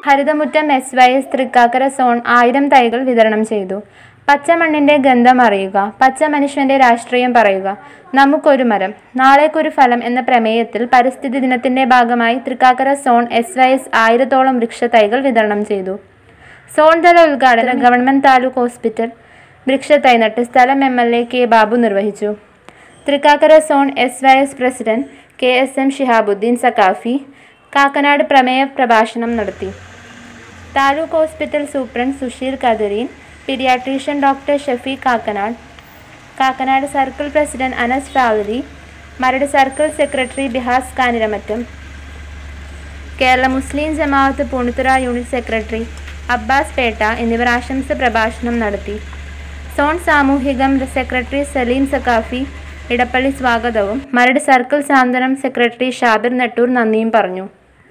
ഹരിതമുറ്റം S Y S Thrikkakara zone ആയിരം തൈകൾ വിതരണം ചെയ്തു പച്ചമണ്ണിന്റെ ഗന്ധം അറിയുക പച്ച മനുഷ്യന്റെ രാഷ്ട്രീയം പറയുക നമുക്കൊരു മരം നാളേക്കൊരു ഫലം എന്ന പ്രമേയത്തിൽ പരിസ്ഥിതി ദിനത്തിന്റെ ഭാഗമായി Thrikkakara zone S Y S ആയിരത്തോളം വൃക്ഷത്തൈകൾ വിതരണം ചെയ്തു സോൺ തല ഉദ്ഘാടനം ഗവൺമെന്റ് താലൂക്ക് ഹോസ്പിറ്റൽ വൃക്ഷത്തൈ നട്ട് സ്ഥലം M L A K Babu നിർവഹിച്ചു Thrikkakara zone S Y S president K S M Shihabuddin Saqafi Kakkanad പ്രമേയ പ്രഭാഷണം നടത്തി taluk hospital superintendent Susheer Kadareen paediatrician doctor Shafeeq Kakkanad Kakkanad circle president Anas Favali Maradu circle secretary Bihas Kaniramattam Kerala Muslim Jamaat Poonithura unit secretary Abbas Pettah എന്നിവർ ആശംസ പ്രഭാഷണം നടത്തി സോൺ സാമൂഹികം സെക്രട്ടറി സലീം സക്കാഫി ഇടപ്പള്ളി സ്വാഗതവും മരട് സർക്കിൾ സാന്ത്വനം സെക്രട്ടറി ഷാബിർ നെട്ടൂർ നന്ദിയും പറഞ്ഞു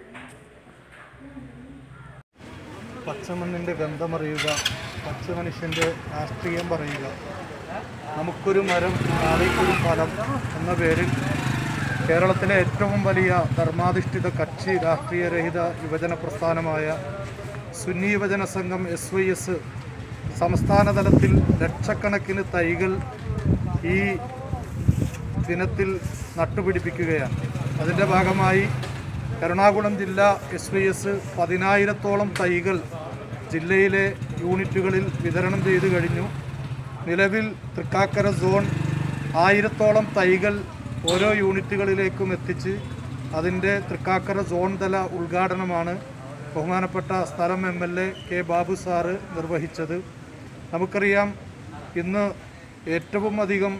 പച്ചമണ്ണിൻ്റെ ഗന്ധമറിയുക പച്ച മനുഷ്യൻ്റെ രാഷ്ട്രീയം പറയുക നമുക്കൊരു മരം നാളേക്കൊരു ഫലം എന്ന പേരിൽ കേരളത്തിലെ ഏറ്റവും വലിയ ധർമാധിഷ്ഠിത കക്ഷി രാഷ്ട്രീയരഹിത യുവജന പ്രസ്ഥാനമായ സുന്നി യുവജന സംഘം എസ് വൈ എസ് സംസ്ഥാന തലത്തിൽ ലക്ഷക്കണക്കിന് തൈകൾ ഈ ദിനത്തിൽ നട്ടുപിടിപ്പിക്കുകയാണ് അതിൻ്റെ ഭാഗമായി എറണാകുളം ജില്ല എസ് വൈ എസ് പതിനായിരത്തോളം തൈകൾ ജില്ലയിലെ യൂണിറ്റുകളിൽ വിതരണം ചെയ്തു കഴിഞ്ഞു നിലവിൽ തൃക്കാക്കര സോൺ ആയിരത്തോളം തൈകൾ ഓരോ യൂണിറ്റുകളിലേക്കും എത്തിച്ച് അതിൻ്റെ തൃക്കാക്കര സോൺ തല ഉദ്ഘാടനമാണ് ബഹുമാനപ്പെട്ട സ്ഥലം M L A K Babu sir നിർവഹിച്ചത് നമുക്കറിയാം ഇന്ന് ഏറ്റവും അധികം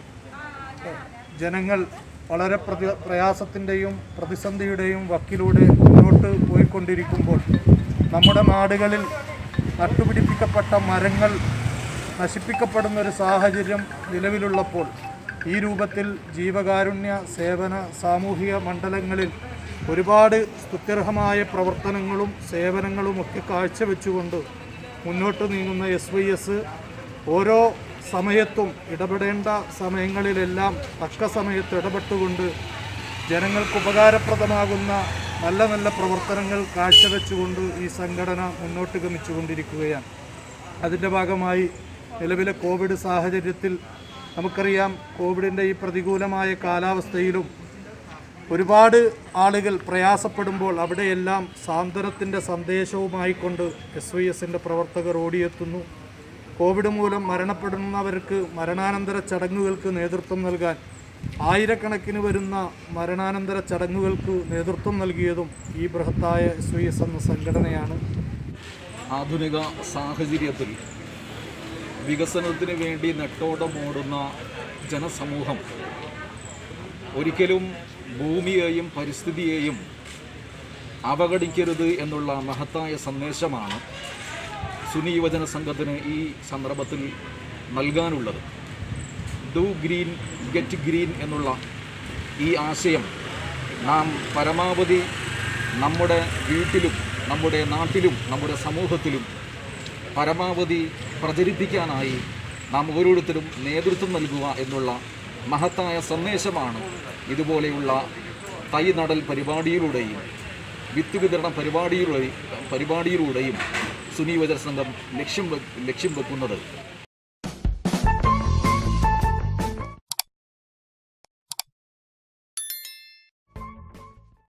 ജനങ്ങൾ വളരെ പ്രതി പ്രയാസത്തിൻ്റെയും പ്രതിസന്ധിയുടെയും വക്കിലൂടെ മുന്നോട്ട് പോയിക്കൊണ്ടിരിക്കുമ്പോൾ നമ്മുടെ നാടുകളിൽ നട്ടുപിടിപ്പിക്കപ്പെട്ട മരങ്ങൾ നശിപ്പിക്കപ്പെടുന്ന ഒരു സാഹചര്യം നിലവിലുള്ളപ്പോൾ ഈ രൂപത്തിൽ ജീവകാരുണ്യ സേവന സാമൂഹിക മണ്ഡലങ്ങളിൽ ഒരുപാട് സ്തുത്യർഹമായ പ്രവർത്തനങ്ങളും സേവനങ്ങളും ഒക്കെ കാഴ്ചവെച്ചുകൊണ്ട് മുന്നോട്ട് നീങ്ങുന്ന എസ് വൈ എസ് ഓരോ സമയത്തും ഇടപെടേണ്ട സമയങ്ങളിലെല്ലാം തക്ക സമയത്ത് ഇടപെട്ടുകൊണ്ട് ജനങ്ങൾക്ക് ഉപകാരപ്രദമാകുന്ന നല്ല നല്ല പ്രവർത്തനങ്ങൾ കാഴ്ചവെച്ചുകൊണ്ട് ഈ സംഘടന മുന്നോട്ട് ഗമിച്ചുകൊണ്ടിരിക്കുകയാണ് അതിൻ്റെ ഭാഗമായി നിലവിലെ കോവിഡ് സാഹചര്യത്തിൽ നമുക്കറിയാം കോവിഡിൻ്റെ ഈ പ്രതികൂലമായ കാലാവസ്ഥയിലും ഒരുപാട് ആളുകൾ പ്രയാസപ്പെടുമ്പോൾ അവിടെയെല്ലാം സാന്ത്വനത്തിൻ്റെ സന്ദേശവുമായി കൊണ്ട് എസ് വൈ എസിൻ്റെ പ്രവർത്തകർ ഓടിയെത്തുന്നു കോവിഡ് മൂലം മരണപ്പെടുന്നവർക്ക് മരണാനന്തര ചടങ്ങുകൾക്ക് നേതൃത്വം നൽകാൻ ആയിരക്കണക്കിന് വരുന്ന മരണാനന്തര ചടങ്ങുകൾക്ക് നേതൃത്വം നൽകിയതും ഈ ബൃഹത്തായ എസ് വൈ എസ് എന്ന സംഘടനയാണ് ആധുനിക സാഹചര്യത്തിൽ വികസനത്തിന് വേണ്ടി നെട്ടോട്ടമോടുന്ന ജനസമൂഹം ഒരിക്കലും ഭൂമിയെയും പരിസ്ഥിതിയെയും അവഗണിക്കരുത് എന്നുള്ള മഹത്തായ സന്ദേശമാണ് സുനി യുവജന സംഘത്തിന് ഈ സന്ദർഭത്തിൽ നൽകാനുള്ളത് ഡു ഗ്രീൻ ഗെറ്റ് ഗ്രീൻ എന്നുള്ള ഈ ആശയം നാം പരമാവധി നമ്മുടെ വീട്ടിലും നമ്മുടെ നാട്ടിലും നമ്മുടെ സമൂഹത്തിലും പരമാവധി പ്രചരിപ്പിക്കാനായി നാം ഓരോരുത്തരും നേതൃത്വം നൽകുക എന്നുള്ള മഹത്തായ സന്ദേശമാണ് ഇതുപോലെയുള്ള തൈ നടൽ പരിപാടിയിലൂടെയും വിത്ത് വിതരണ പരിപാടിയിലൂടെ പരിപാടിയിലൂടെയും സുനി യുവജന സംഘം ലക്ഷ്യം വെ- ലക്ഷ്യം വെക്കുന്നത്